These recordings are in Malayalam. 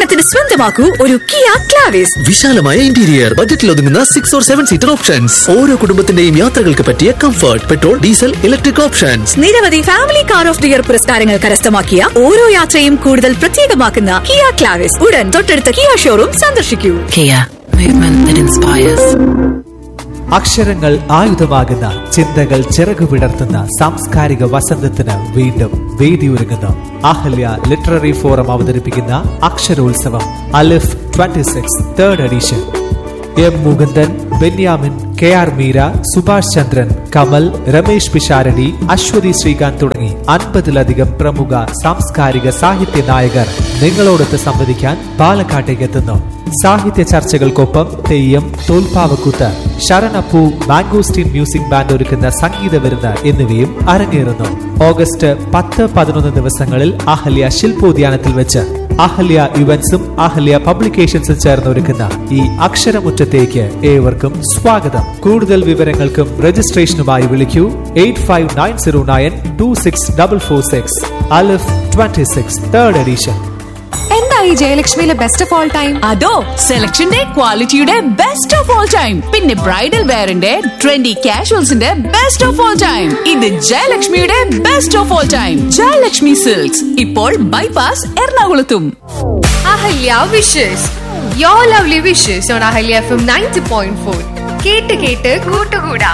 ഓണത്തിന് സ്വന്തമാക്കൂ ഒരു കിയ ക്ലാവിസ് വിശാലമായ ഇന്റീരിയർ ബജറ്റിൽ ഒതുങ്ങുന്ന six or seven seater options ഓരോ കുടുംബത്തിന്റെയും യാത്രകൾക്ക് പറ്റിയ comfort petrol diesel electric options നിരവധി family car of the year പുരസ്കാരങ്ങൾ കരസ്ഥമാക്കിയ ഓരോ യാത്രയും കൂടുതൽ പ്രത്യേകമാക്കുന്ന കിയ ക്ലാവിസ് ഉടൻ തൊട്ടടുത്ത കിയ ഷോറൂം സന്ദർശിക്കൂ Kia, movement that inspires. അക്ഷരങ്ങൾ ആയുധമാകുന്ന ചിന്തകൾ ചിറകുവിടർത്തുന്ന സാംസ്കാരിക വസന്തത്തിന് വീണ്ടും വേദിയൊരുങ്ങുന്നു അഹല്യ ലിറ്റററി ഫോറം അവതരിപ്പിക്കുന്ന അക്ഷരോത്സവം Alif 26 six third edition M Mukundan Benyamin K R Meera Subhash Chandran Kamal Ramesh Pisharody Aswathy Sreekanth തുടങ്ങി അൻപതിലധികം പ്രമുഖ സാംസ്കാരിക സാഹിത്യ നായകർ നിങ്ങളോടൊത്ത് സംവദിക്കാൻ പാലക്കാട്ടേക്ക് എത്തുന്നു സാഹിത്യ ചർച്ചകൾക്കൊപ്പം theyyam tholpavakoothu Saranappoo Mangosteen music band ഒരുക്കുന്ന സംഗീത വിരുന്ന് എന്നിവയും അരങ്ങേറുന്നു ഓഗസ്റ്റ് പത്ത് പതിനൊന്ന് ദിവസങ്ങളിൽ അഹല്യ ശില്പോദ്യാനത്തിൽ വെച്ച് അഹല്യ ഇവന്റ്സും അഹല്യ പബ്ലിക്കേഷൻസും ചേർന്ന് ഒരുക്കുന്ന ഈ അക്ഷരമുറ്റത്തേക്ക് ഏവർക്കും സ്വാഗതം കൂടുതൽ വിവരങ്ങൾക്കും രജിസ്ട്രേഷനുമായി വിളിക്കൂ eight five nine zero nine two six double four six Alif twenty six third edition എന്തായി ജയലക്ഷ്മിയിലെ ബെസ്റ്റ് ഓഫ് ഓൾ ടൈം അതോ സെലക്ഷന്റെ ക്വാളിറ്റിയുടെ ബെസ്റ്റ് ഓഫ് ഓൾ ടൈം പിന്നെ ബ്രൈഡൽ വെയറിന്റെ ട്രെൻഡി കാഷ്വൽസിന്റെ ബെസ്റ്റ് ഓഫ് ഓൾ ടൈം ഇത് ജയലക്ഷ്മിയുടെ best of all time Jayalakshmi silks ഇപ്പോൾ ബൈപാസ് എറണാകുളത്തും Ahalya wishes your lovely wishes on Ahalya F M ninety point four കേട്ട് കേട്ട് കൂട്ടുകൂടാം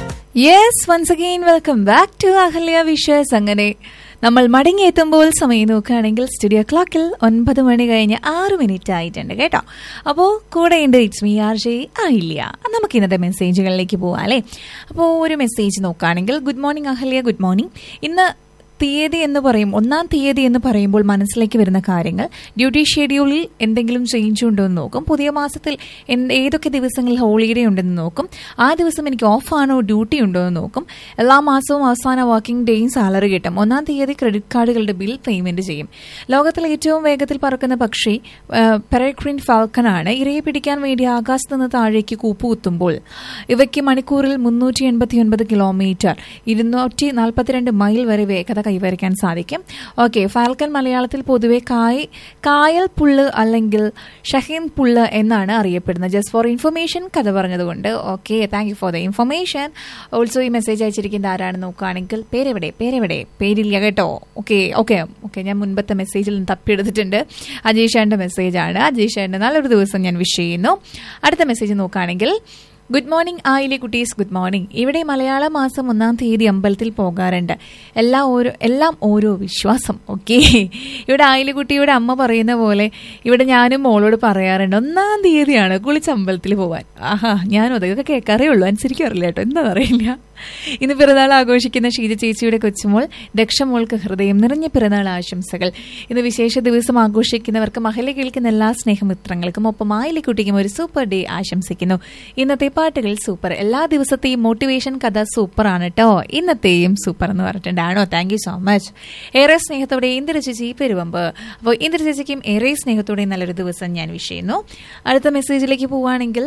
yes once again welcome back to Ahalya wishes അങ്ങനെ നമ്മൾ മടങ്ങിയെത്തുമ്പോൾ സമയം നോക്കുകയാണെങ്കിൽ സ്റ്റുഡിയോ ക്ലോക്കിൽ ഒൻപത് മണി കഴിഞ്ഞ് ആറ് മിനിറ്റ് ആയിട്ടുണ്ട് കേട്ടോ അപ്പോൾ കൂടെയുണ്ട് ഇറ്റ്സ് മീ ആർ ജെ ആയില്ല നമുക്ക് ഇന്നത്തെ മെസ്സേജുകളിലേക്ക് പോവാം അല്ലേ അപ്പോൾ ഒരു മെസ്സേജ് നോക്കുകയാണെങ്കിൽ good morning Ahalya good morning ഇന്ന് തീയതി എന്ന് പറയും ഒന്നാം തീയതി എന്ന് പറയുമ്പോൾ മനസ്സിലേക്ക് വരുന്ന കാര്യങ്ങൾ ഡ്യൂട്ടി ഷെഡ്യൂളിൽ എന്തെങ്കിലും ചേഞ്ച് ഉണ്ടോ എന്ന് നോക്കും പുതിയ മാസത്തിൽ എന്ത് ഏതൊക്കെ ദിവസങ്ങളിൽ ഹോളിഡേ ഉണ്ടെന്ന് നോക്കും ആ ദിവസം എനിക്ക് ഓഫ് ആണോ ഡ്യൂട്ടി ഉണ്ടോ എന്ന് നോക്കും എല്ലാ മാസവും അവസാന വർക്കിംഗ് ഡേയും സാലറി കിട്ടും ഒന്നാം തീയതി ക്രെഡിറ്റ് കാർഡുകളുടെ ബിൽ പേയ്മെന്റ് ചെയ്യും ലോകത്തിലെ ഏറ്റവും വേഗത്തിൽ പറക്കുന്ന പക്ഷി പെരക്രിൻ ഫാൽക്കൺ ആണ് ഇരയെ പിടിക്കാൻ വേണ്ടി ആകാശത്ത് നിന്ന് താഴേക്ക് കൂപ്പുകുത്തുമ്പോൾ ഇവയ്ക്ക് മണിക്കൂറിൽ മുന്നൂറ്റി എൺപത്തി ഒൻപത് കിലോമീറ്റർ ഇരുന്നൂറ്റി നാൽപ്പത്തിരണ്ട് മൈൽ വരെ വേഗത കൈവരിക്കാൻ സാധിക്കും ഓക്കെ ഫാൽക്കൺ മലയാളത്തിൽ പൊതുവെ കായ് കായൽ പുള്ള് അല്ലെങ്കിൽ ഷഹീൻ പുള്ള് എന്നാണ് അറിയപ്പെടുന്നത് ജസ്റ്റ് ഫോർ ഇൻഫർമേഷൻ കഥ പറഞ്ഞതുകൊണ്ട് okay thank you for the information also ഈ മെസ്സേജ് അയച്ചിരിക്കുന്നത് ആരാണെന്ന് നോക്കുകയാണെങ്കിൽ പേരെവിടെ പേരെവിടെ പേരില്ല കേട്ടോ ഓക്കെ ഓക്കെ ഓക്കെ ഞാൻ മുൻപത്തെ മെസ്സേജിൽ നിന്ന് തപ്പിയെടുത്തിട്ടുണ്ട് അജീഷ് ഷാന്റെ മെസ്സേജാണ് അജീഷ് ഷാന്റെ നല്ലൊരു ദിവസം ഞാൻ വിഷ് ചെയ്യുന്നു അടുത്ത മെസ്സേജ് നോക്കുകയാണെങ്കിൽ ഗുഡ് മോർണിംഗ് ആയിലെ കുട്ടീസ് ഗുഡ് മോർണിംഗ് ഇവിടെ മലയാള മാസം ഒന്നാം തീയതി അമ്പലത്തിൽ പോകാറുണ്ട് എല്ലാ ഓരോ എല്ലാം ഓരോ വിശ്വാസം ഓക്കെ ഇവിടെ ആയിലെ കുട്ടിയുടെ അമ്മ പറയുന്ന പോലെ ഇവിടെ ഞാനും മോളോട് പറയാറുണ്ട് ഒന്നാം തീയതിയാണ് കുളിച്ച് അമ്പലത്തിൽ പോവാൻ ആഹാ ഞാനും അതൊക്കെ കേൾക്കാറേ ഉള്ളൂ അനുസരിക്കാറില്ല കേട്ടോ എന്താണെന്ന് അറിയില്ല ഇന്ന് പിറന്നാൾ ആഘോഷിക്കുന്ന ഷീജ ചേച്ചിയുടെ കൊച്ചുമോൾ ദക്ഷമോൾക്ക് ഹൃദയം നിറഞ്ഞ പിറന്നാൾ ആശംസകൾ ഇന്ന് വിശേഷ ദിവസം ആഘോഷിക്കുന്നവർക്ക് മഹല കേൾക്കുന്ന എല്ലാ സ്നേഹമിത്രങ്ങൾക്കും ഒപ്പം ആയിലിക്കുട്ടിക്കും ഒരു സൂപ്പർ ഡേ ആശംസിക്കുന്നു ഇന്നത്തെ പാട്ടുകൾ സൂപ്പർ എല്ലാ ദിവസത്തെയും മോട്ടിവേഷൻ കഥ സൂപ്പർ ആണ് കേട്ടോ ഇന്നത്തെയും സൂപ്പർ എന്ന് പറഞ്ഞിട്ടുണ്ട് ആണോ താങ്ക് യു സോ മച്ച് ഏറെ സ്നേഹത്തോടെ ഇന്ദിര ചേച്ചി പെരുവമ്പ് അപ്പോൾ ഇന്ദിര ചേച്ചിക്കും ഏറെ സ്നേഹത്തോടെ നല്ലൊരു ദിവസം ഞാൻ വിഷ് ചെയ്യുന്നു അടുത്ത മെസ്സേജിലേക്ക് പോവുകയാണെങ്കിൽ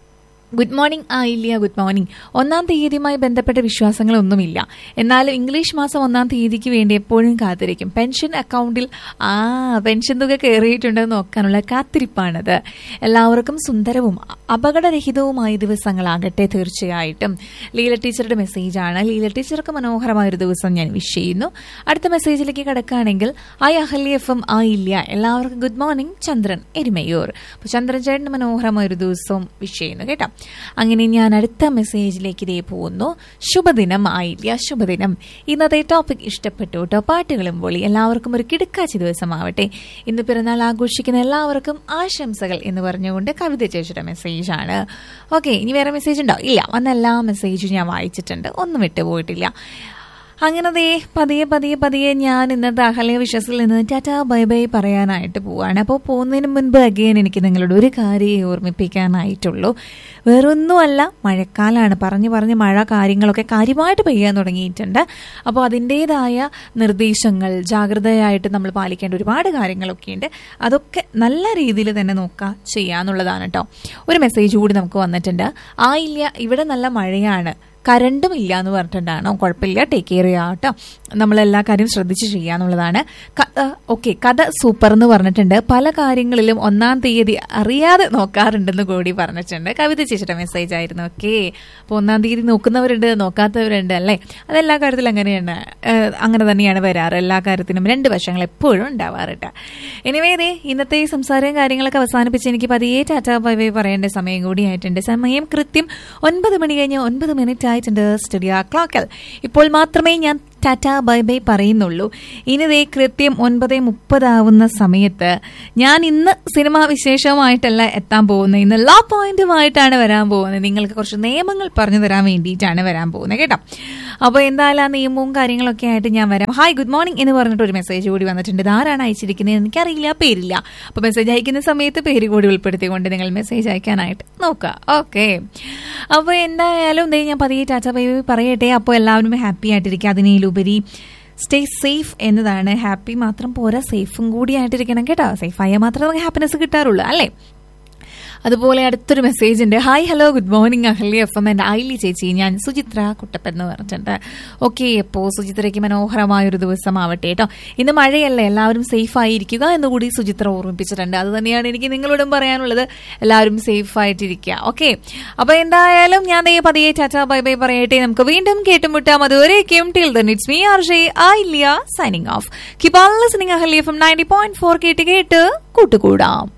ഗുഡ് മോർണിംഗ് ആ ഇല്ല ഗുഡ് മോർണിംഗ് ഒന്നാം തീയതിയുമായി ബന്ധപ്പെട്ട വിശ്വാസങ്ങളൊന്നുമില്ല എന്നാലും ഇംഗ്ലീഷ് മാസം ഒന്നാം തീയതിക്ക് വേണ്ടി എപ്പോഴും കാത്തിരിക്കും പെൻഷൻ അക്കൗണ്ടിൽ ആ പെൻഷൻ തുക കയറിയിട്ടുണ്ടെന്ന് നോക്കാനുള്ള കാത്തിരിപ്പാണത് എല്ലാവർക്കും സുന്ദരവും അപകടരഹിതവുമായ ദിവസങ്ങളാകട്ടെ തീർച്ചയായിട്ടും ലീല ടീച്ചറുടെ മെസ്സേജാണ് ലീല ടീച്ചർക്ക് മനോഹരമായ ഒരു ദിവസം ഞാൻ വിഷ് ചെയ്യുന്നു അടുത്ത മെസ്സേജിലേക്ക് കിടക്കുകയാണെങ്കിൽ ഐ അഹല്യ എഫ് എം ആ ഇല്ല എല്ലാവർക്കും ഗുഡ് മോർണിംഗ് ചന്ദ്രൻ എരുമയൂർ അപ്പോൾ ചന്ദ്രൻ ചേട്ടന് മനോഹരമായ ഒരു ദിവസവും വിഷ് ചെയ്യുന്നു കേട്ടോ അങ്ങനെ ഞാൻ അടുത്ത മെസ്സേജിലേക്ക് ഇതേ പോകുന്നു ശുഭദിനം ആയില്ല ശുഭദിനം ഇന്നത്തെ ടോപ്പിക് ഇഷ്ടപ്പെട്ടു കേട്ടോ പാട്ടുകളും പൊളി എല്ലാവർക്കും ഒരു കിടുക്കാച്ചി ദിവസമാവട്ടെ ഇന്ന് പിറന്നാൾ ആഘോഷിക്കുന്ന എല്ലാവർക്കും ആശംസകൾ എന്ന് പറഞ്ഞുകൊണ്ട് കവിത ചേച്ചിയുടെ മെസ്സേജാണ് ഓക്കെ ഇനി വേറെ മെസ്സേജ് ഉണ്ടോ ഇല്ല വന്ന എല്ലാ മെസ്സേജും ഞാൻ വായിച്ചിട്ടുണ്ട് ഒന്നും വിട്ടുപോയിട്ടില്ല അങ്ങനെ ദേ പതിയെ പതിയെ പതിയെ ഞാൻ ഇന്നത്തെ അഹലയ വിശ്വസിൽ നിന്ന് ടാറ്റാ ബൈ ബൈ പറയാനായിട്ട് പോവാണ് അപ്പോൾ പോകുന്നതിന് മുൻപ് അഗെയിൻ എനിക്ക് നിങ്ങളോട് ഒരു കാര്യം ഓർമ്മിപ്പിക്കാനായിട്ടുള്ളൂ വേറൊന്നുമല്ല മഴക്കാലമാണ് പറഞ്ഞു പറഞ്ഞ് മഴ കാര്യങ്ങളൊക്കെ കാര്യമായിട്ട് പെയ്യാൻ തുടങ്ങിയിട്ടുണ്ട് അപ്പോൾ അതിൻ്റേതായ നിർദ്ദേശങ്ങൾ ജാഗ്രതയായിട്ട് നമ്മൾ പാലിക്കേണ്ട ഒരുപാട് കാര്യങ്ങളൊക്കെ ഉണ്ട് അതൊക്കെ നല്ല രീതിയിൽ തന്നെ നോക്കുക ചെയ്യാന്നുള്ളതാണ് കേട്ടോ ഒരു മെസ്സേജ് കൂടി നമുക്ക് വന്നിട്ടുണ്ട് ആ ഇല്ല ഇവിടെ നല്ല മഴയാണ് കരണ്ടും ഇല്ല എന്ന് പറഞ്ഞിട്ടുണ്ടാണോ കുഴപ്പമില്ല ടേക്ക് കെയർ ചെയ്യാം കേട്ടോ നമ്മളെല്ലാ കാര്യം ശ്രദ്ധിച്ച് ചെയ്യാന്നുള്ളതാണ് ഓക്കെ കഥ സൂപ്പർ എന്ന് പറഞ്ഞിട്ടുണ്ട് പല കാര്യങ്ങളിലും ഒന്നാം തീയതി അറിയാതെ നോക്കാറുണ്ടെന്ന് കൂടി പറഞ്ഞിട്ടുണ്ട് കവിത ചേച്ചിയുടെ മെസ്സേജ് ആയിരുന്നു ഓക്കെ അപ്പോൾ ഒന്നാം തീയതി നോക്കുന്നവരുണ്ട് നോക്കാത്തവരുണ്ട് അല്ലേ അതെല്ലാ കാര്യത്തിലും അങ്ങനെയാണ് ഏഹ് അങ്ങനെ തന്നെയാണ് വരാറ് എല്ലാ കാര്യത്തിനും രണ്ട് വശങ്ങൾ എപ്പോഴും ഉണ്ടാവാറുണ്ട് എനിവേ ദേ ഇന്നത്തെ ഈ സംസാരവും കാര്യങ്ങളൊക്കെ അവസാനിപ്പിച്ച് എനിക്ക് പതിയെ ടാറ്റാ ബൈ ബൈ പറയേണ്ട സമയം കൂടിയായിട്ടുണ്ട് സമയം കൃത്യം ഒൻപത് മണി കഴിഞ്ഞ് ഒൻപത് മിനിറ്റ് ആയിട്ടുണ്ട് സ്റ്റുഡിയോ ക്ലോക്കൽ ഇപ്പോൾ മാത്രമേ ഞാൻ ടാറ്റ ബൈ ബൈ പറയുന്നുള്ളൂ ഇനി ദേ കൃത്യം ഒൻപത് മുപ്പതാവുന്ന സമയത്ത് ഞാൻ ഇന്ന് സിനിമാ വിശേഷവുമായിട്ടല്ല എത്താൻ പോകുന്നത് ഇന്ന് ലാ പോയിന്റുമായിട്ടാണ് വരാൻ പോകുന്നത് നിങ്ങൾക്ക് കുറച്ച് നിയമങ്ങൾ പറഞ്ഞു തരാൻ വേണ്ടിയിട്ടാണ് വരാൻ പോകുന്നത് കേട്ടോ അപ്പോൾ എന്തായാലും ആ നിയമവും കാര്യങ്ങളൊക്കെ ആയിട്ട് ഞാൻ വരാം ഹായ് ഗുഡ് മോർണിംഗ് എന്ന് പറഞ്ഞിട്ട് ഒരു മെസ്സേജ് കൂടി വന്നിട്ടുണ്ട് ഇത് ആരാണ് അയച്ചിരിക്കുന്നത് എനിക്കറിയില്ല പേരില്ല അപ്പോൾ മെസ്സേജ് അയക്കുന്ന സമയത്ത് പേര് കൂടി ഉൾപ്പെടുത്തിക്കൊണ്ട് നിങ്ങൾ മെസ്സേജ് അയക്കാനായിട്ട് നോക്കുക ഓക്കെ അപ്പോൾ എന്തായാലും ദേ ഞാൻ പതിയെ ടാറ്റ ബൈ ബൈ പറയട്ടെ അപ്പോൾ എല്ലാവരും ഹാപ്പി ആയിട്ടിരിക്കുക അതിനേലുപരി സ്റ്റേ സേഫ് എന്നതാണ് ഹാപ്പി മാത്രം പോരാ സേഫും കൂടി ആയിട്ടിരിക്കണം കേട്ടോ സേഫ് ആയാൽ മാത്രമേ നമുക്ക് ഹാപ്പിനെസ് കിട്ടാറുള്ളൂ അല്ലേ അതുപോലെ അടുത്തൊരു മെസ്സേജ് ഉണ്ട് hi hello good morning Ahalya F M എൻ്റെ ഐലി ചേച്ചി ഞാൻ സുചിത്ര കുട്ടപ്പൻ എന്ന് പറഞ്ഞിട്ടുണ്ട് ഓക്കെ അപ്പോൾ സുചിത്രയ്ക്ക് മനോഹരമായൊരു ദിവസമാവട്ടെ കേട്ടോ ഇന്ന് മഴയല്ലേ എല്ലാവരും സേഫ് ആയിരിക്കുക എന്നുകൂടി സുചിത്ര ഓർമ്മിപ്പിച്ചിട്ടുണ്ട് അത് തന്നെയാണ് എനിക്ക് നിങ്ങളോടും പറയാനുള്ളത് എല്ലാവരും സേഫ് ആയിട്ടിരിക്കുക ഓക്കെ അപ്പോൾ എന്തായാലും ഞാൻ ദേ പതിയെ ടാറ്റ ബൈ ബൈ പറയട്ടെ നമുക്ക് വീണ്ടും കേട്ടുമുട്ടാം അതുവരേക്കും till then it's me R J Ailiya signing off keep on listening Ahalya F M ninety point four കേട്ട് കേട്ട് കൂട്ടുകൂടാം